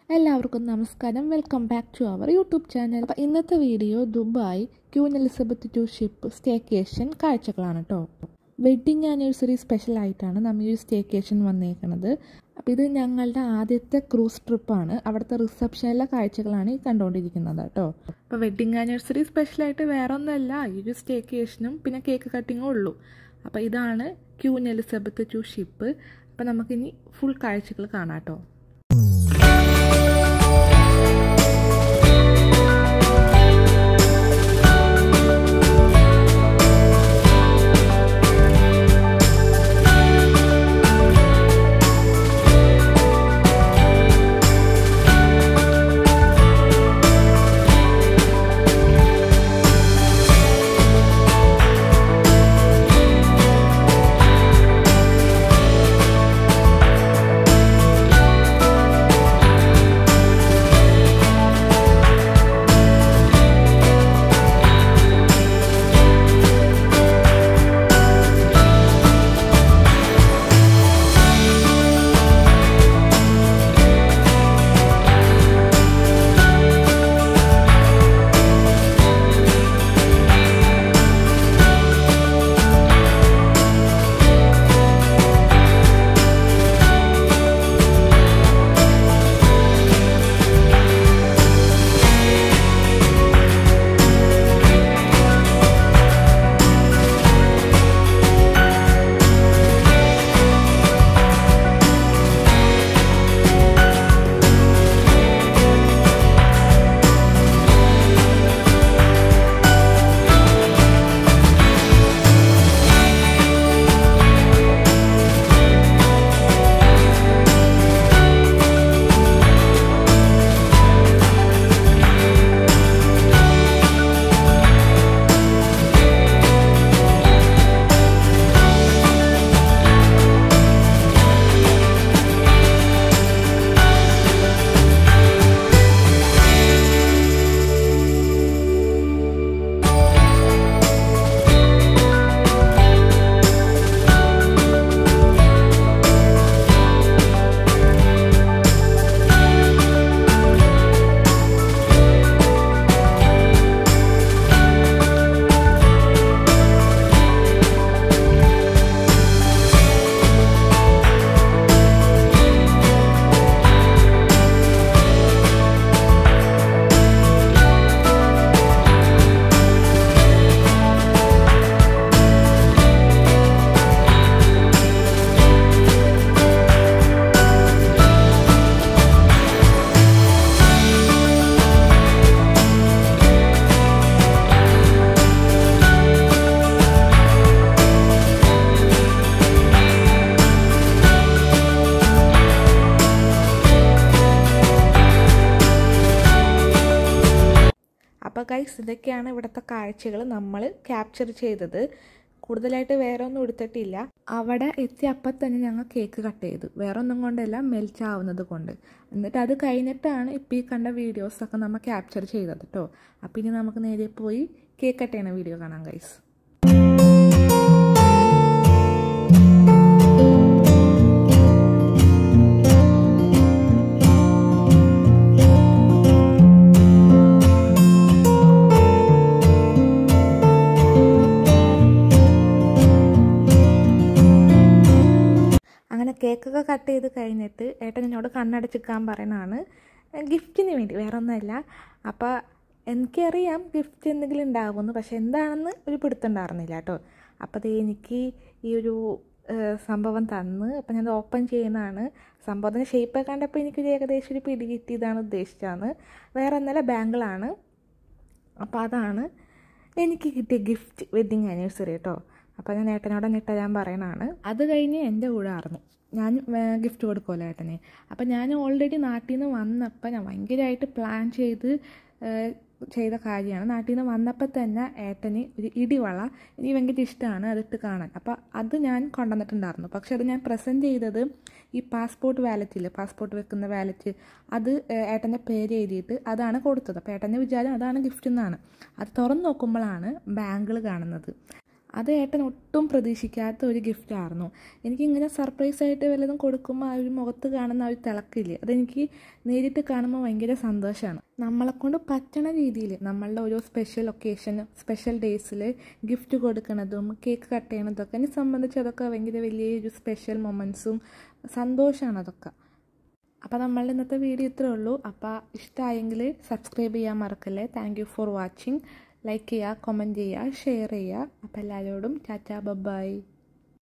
എല്ലാവർക്കും നമസ്കാരം welcome back to our YouTube channel അപ്പോൾ ഇന്നത്തെ video Dubai Queen Elizabeth two ship staycation കാഴ്ചകളാണ് കേട്ടോ വെഡ്ഡിങ് ആനിവേഴ്സറി സ്പെഷ്യൽ ആയിട്ടാണ് നമ്മൾ ഈ സ്റ്റേക്കേഷൻ വന്നേക്കുന്നത് അപ്പോൾ ഇത് ഞങ്ങളുടെ ആദ്യത്തെ ക്രൂസ് ട്രിപ്പാണ് അവിടുത്തെ റിസപ്ഷനിലെ കാഴ്ചകളാണ് ഈ കണ്ടുകൊണ്ടിരിക്കുന്നത് കേട്ടോ അപ്പോൾ വെഡ്ഡിങ് ആനിവേഴ്സറി സ്പെഷ്യലായിട്ട് വേറെ ഒന്നുമല്ല ഈ ഒരു സ്റ്റേക്കേഷനും പിന്നെ കേക്ക് കട്ടിങ്ങും ഉള്ളൂ അപ്പോൾ ഇതാണ് ക്യൂൻ എലിസബത്ത് ടു ഷിപ്പ് അപ്പോൾ നമുക്കിനി ഫുൾ കാഴ്ചകൾ കാണാം കേട്ടോ അപ്പോൾ ഗൈസ് ഇതൊക്കെയാണ് ഇവിടുത്തെ കാഴ്ചകൾ നമ്മൾ ക്യാപ്ചർ ചെയ്തത് കൂടുതലായിട്ട് വേറെ ഒന്നും എടുത്തിട്ടില്ല അവിടെ എത്തി അപ്പം തന്നെ ഞങ്ങൾ കേക്ക് കട്ട് ചെയ്തു വേറെ ഒന്നും കൊണ്ടല്ല മെൽറ്റ് ആവുന്നത് കൊണ്ട് എന്നിട്ട് അത് കഴിഞ്ഞിട്ടാണ് ഇപ്പോൾ ഈ കണ്ട വീഡിയോസൊക്കെ നമ്മൾ ക്യാപ്ചർ ചെയ്തത് കേട്ടോ അപ്പം ഇനി നമുക്ക് നേരെ പോയി കേക്ക് കട്ട് ചെയ്യണ വീഡിയോ കാണാം ഗൈസ് അങ്ങനെ കേക്കൊക്കെ കട്ട് ചെയ്ത് കഴിഞ്ഞിട്ട് ഏട്ടൻ എന്നോട് കണ്ണടച്ചിക്കാൻ പറയണതാണ് ഗിഫ്റ്റിന് വേണ്ടി വേറെ ഒന്നുമല്ല അപ്പോൾ എനിക്കറിയാം ഗിഫ്റ്റ് എന്തെങ്കിലും ഉണ്ടാകുമെന്ന് പക്ഷെ എന്താണെന്ന് ഒരു പിടുത്തുണ്ടായിരുന്നില്ല കേട്ടോ അപ്പോൾ അത് എനിക്ക് ഈ ഒരു സംഭവം തന്ന് അപ്പം ഞാൻ ഓപ്പൺ ചെയ്യുന്നതാണ് സംഭവത്തിൻ്റെ ഷേപ്പ് കണ്ടപ്പോൾ എനിക്കൊരു ഏകദേശം ഒരു പിടി കിട്ടിയതാണ് ഉദ്ദേശിച്ചതാണ് വേറെ ഒന്നല്ല ബാങ്കിളാണ് അപ്പോൾ അതാണ് എനിക്ക് കിട്ടിയ ഗിഫ്റ്റ് വെഡ്ഡിങ് ആനിവേഴ്സറി കേട്ടോ അപ്പോൾ ഞാൻ ഏട്ടനോട് ഇട്ട് ഞാൻ പറയണതാണ് അത് കഴിഞ്ഞ് എൻ്റെ കൂടെ ആയിരുന്നു ഞാൻ ഗിഫ്റ്റ് കൊടുക്കുമല്ലോ ഏട്ടനെ അപ്പം ഞാൻ ഓൾറെഡി നാട്ടിൽ നിന്ന് വന്നപ്പോൾ ഞാൻ ഭയങ്കരമായിട്ട് പ്ലാൻ ചെയ്ത് ചെയ്ത കാര്യമാണ് നാട്ടിൽ നിന്ന് വന്നപ്പോൾ തന്നെ ഏട്ടന് ഒരു ഇടിവള എനിക്ക് ഭയങ്കര ഇഷ്ടമാണ് അതിട്ട് കാണാൻ അപ്പോൾ അത് ഞാൻ കൊണ്ടുവന്നിട്ടുണ്ടായിരുന്നു പക്ഷെ അത് ഞാൻ പ്രസൻറ്റ് ചെയ്തത് ഈ പാസ്പോർട്ട് വാലറ്റിൽ പാസ്പോർട്ട് വെക്കുന്ന വാലറ്റ് അത് ഏട്ടൻ്റെ പേര് എഴുതിയിട്ട് അതാണ് കൊടുത്തത് അപ്പോൾ ഏട്ടൻ്റെ വിചാരം അതാണ് ഗിഫ്റ്റ് എന്നാണ് അത് തുറന്ന് നോക്കുമ്പോഴാണ് ബാങ്കിൾ കാണുന്നത് അത് ഏട്ടൻ ഒട്ടും പ്രതീക്ഷിക്കാത്ത ഒരു ഗിഫ്റ്റായിരുന്നു എനിക്കിങ്ങനെ സർപ്രൈസ് ആയിട്ട് വല്ലതും കൊടുക്കുമ്പോൾ ആ ഒരു മുഖത്ത് കാണുന്ന ആ ഒരു തിളക്കില്ലേ അതെനിക്ക് നേരിട്ട് കാണുമ്പോൾ ഭയങ്കര സന്തോഷമാണ് നമ്മളെക്കൊണ്ട് പറ്റണ രീതിയിൽ നമ്മളുടെ ഓരോ സ്പെഷ്യൽ ഒക്കേഷൻ സ്പെഷ്യൽ ഡേയ്സിൽ ഗിഫ്റ്റ് കൊടുക്കണതും കേക്ക് കട്ട് ചെയ്യണതൊക്കെ എന്നെ സംബന്ധിച്ച് അതൊക്കെ ഭയങ്കര വലിയൊരു സ്പെഷ്യൽ മൊമെൻറ്റ്സും സന്തോഷമാണ് അതൊക്കെ അപ്പോൾ നമ്മളുടെ ഇന്നത്തെ വീഡിയോ ഇത്രേ ഉള്ളൂ അപ്പോൾ ഇഷ്ടമായെങ്കിൽ സബ്സ്ക്രൈബ് ചെയ്യാൻ മറക്കല്ലേ thank you for watching like ചെയ്യുക കമൻറ്റ് ചെയ്യുക ഷെയർ ചെയ്യുക അപ്പോൾ എല്ലാവരോടും ടാറ്റാ ബൈ